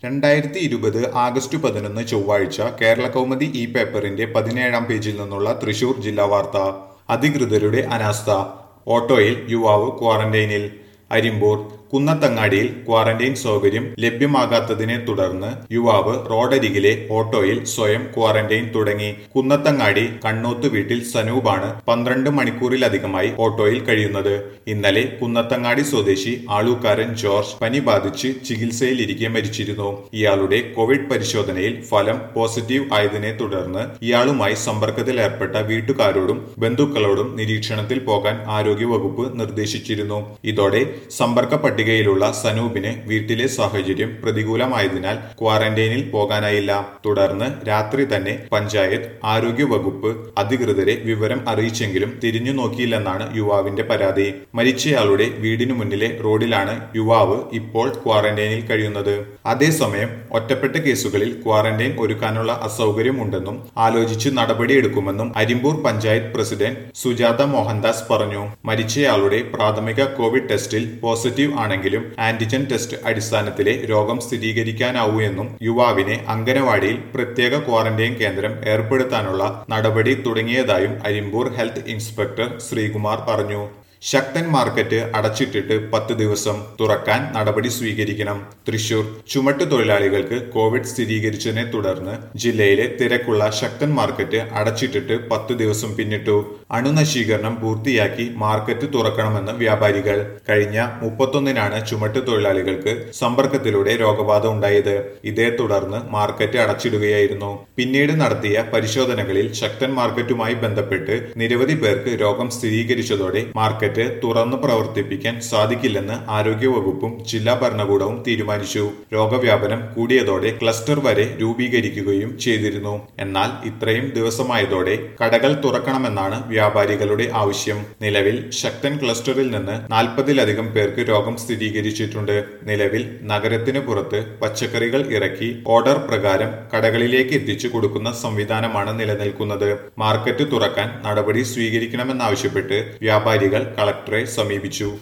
രണ്ടായിരത്തി ഇരുപത് ആഗസ്റ്റ് പതിനൊന്ന് ചൊവ്വാഴ്ച കേരള കൗമുദി ഇ പേപ്പറിന്റെ പതിനേഴാം പേജിൽ നിന്നുള്ള തൃശൂർ ജില്ലാ വാർത്ത അധികൃതരുടെ അനാസ്ഥ ഓട്ടോയിൽ യുവാവ് ക്വാറന്റൈനിൽ അരിമ്പൂർ കുന്നത്തങ്ങാടിയിൽ ക്വാറന്റൈൻ സൗകര്യം ലഭ്യമാകാത്തതിനെ തുടർന്ന് യുവാവ് റോഡരികിലെ ഓട്ടോയിൽ സ്വയം ക്വാറന്റൈൻ തുടങ്ങി കുന്നത്തങ്ങാടി കണ്ണോത്ത് വീട്ടിൽ സനൂപാണ് പന്ത്രണ്ട് മണിക്കൂറിലധികമായി ഓട്ടോയിൽ കഴിയുന്നത് ഇന്നലെ കുന്നത്തങ്ങാടി സ്വദേശി ആളൂക്കാരൻ ജോർജ് പനി ബാധിച്ച് ചികിത്സയിലിരിക്കെ മരിച്ചിരുന്നു ഇയാളുടെ കോവിഡ് പരിശോധനയിൽ ഫലം പോസിറ്റീവ് ആയതിനെ തുടർന്ന് ഇയാളുമായി സമ്പർക്കത്തിലേർപ്പെട്ട വീട്ടുകാരോടും ബന്ധുക്കളോടും നിരീക്ഷണത്തിൽ പോകാൻ ആരോഗ്യവകുപ്പ് നിർദ്ദേശിച്ചിരുന്നു ഇതോടെ സമ്പർക്ക പട്ടികയിലുള്ള സനൂപിന് വീട്ടിലെ സാഹചര്യം പ്രതികൂലമായതിനാൽ ക്വാറന്റൈനിൽ പോകാനായില്ല തുടർന്ന് രാത്രി തന്നെ പഞ്ചായത്ത് ആരോഗ്യ വകുപ്പ് അധികൃതരെ വിവരം അറിയിച്ചെങ്കിലും തിരിഞ്ഞു നോക്കിയില്ലെന്നാണ് യുവാവിന്റെ പരാതി മരിച്ചയാളുടെ വീടിനു മുന്നിലെ റോഡിലാണ് യുവാവ് ഇപ്പോൾ ക്വാറന്റൈനിൽ കഴിയുന്നത് അതേസമയം ഒറ്റപ്പെട്ട കേസുകളിൽ ക്വാറന്റൈൻ ഒരുക്കാനുള്ള അസൗകര്യമുണ്ടെന്നും ആലോചിച്ച് നടപടിയെടുക്കുമെന്നും അരിമ്പൂർ പഞ്ചായത്ത് പ്രസിഡന്റ് സുജാത മോഹൻദാസ് പറഞ്ഞു മരിച്ചയാളുടെ പ്രാഥമിക കോവിഡ് ടെസ്റ്റിൽ പോസിറ്റീവ് ആണെങ്കിലും ആന്റിജൻ ടെസ്റ്റ് അടിസ്ഥാനത്തിലെ രോഗം സ്ഥിരീകരിക്കാനാവൂ എന്നും യുവാവിനെ അങ്കനവാടിയിൽ പ്രത്യേക ക്വാറന്റൈൻ കേന്ദ്രം ഏർപ്പെടുത്താനുള്ള നടപടി തുടങ്ങിയതായും അരിമ്പൂർ ഹെൽത്ത് ഇൻസ്പെക്ടർ ശ്രീകുമാർ പറഞ്ഞു ശക്തൻ മാർക്കറ്റ് അടച്ചിട്ടിട്ട് പത്ത് ദിവസം തുറക്കാൻ നടപടി സ്വീകരിക്കണം തൃശൂർ ചുമട്ട് തൊഴിലാളികൾക്ക് കോവിഡ് സ്ഥിരീകരിച്ചതിനെ തുടർന്ന് ജില്ലയിലെ തിരക്കുള്ള ശക്തൻ മാർക്കറ്റ് അടച്ചിട്ടിട്ട് പത്ത് ദിവസം പിന്നിട്ടു അണുനശീകരണം പൂർത്തിയാക്കി മാർക്കറ്റ് തുറക്കണമെന്ന് വ്യാപാരികൾ കഴിഞ്ഞ മുപ്പത്തൊന്നിനാണ് ചുമട്ട് തൊഴിലാളികൾക്ക് സമ്പർക്കത്തിലൂടെ രോഗബാധ ഉണ്ടായത് ഇതേ തുടർന്ന് മാർക്കറ്റ് അടച്ചിടുകയായിരുന്നു പിന്നീട് നടത്തിയ പരിശോധനകളിൽ ശക്തൻ മാർക്കറ്റുമായി ബന്ധപ്പെട്ട് നിരവധി പേർക്ക് രോഗം സ്ഥിരീകരിച്ചതോടെ മാർക്കറ്റ് തുറന്നു പ്രവർത്തിപ്പിക്കാൻ സാധിക്കില്ലെന്ന് ആരോഗ്യവകുപ്പും ജില്ലാ ഭരണകൂടവും തീരുമാനിച്ചു രോഗവ്യാപനം കൂടിയതോടെ ക്ലസ്റ്റർ വരെ രൂപീകരിക്കുകയും ചെയ്തിരുന്നു എന്നാൽ ഇത്രയും ദിവസമായതോടെ കടകൾ തുറക്കണമെന്നാണ് വ്യാപാരികളുടെ ആവശ്യം നിലവിൽ ശക്തൻ ക്ലസ്റ്ററിൽ നിന്ന് നാൽപ്പതിലധികം പേർക്ക് രോഗം സ്ഥിരീകരിച്ചിട്ടുണ്ട് നിലവിൽ നഗരത്തിന് പുറത്ത് പച്ചക്കറികൾ ഇറക്കി ഓർഡർ പ്രകാരം കടകളിലേക്ക് എത്തിച്ചു കൊടുക്കുന്ന സംവിധാനമാണ് നിലനിൽക്കുന്നത് മാർക്കറ്റ് തുറക്കാൻ നടപടി സ്വീകരിക്കണമെന്നാവശ്യപ്പെട്ട് വ്യാപാരികൾ കളക്ടറെ സമീപിച്ചു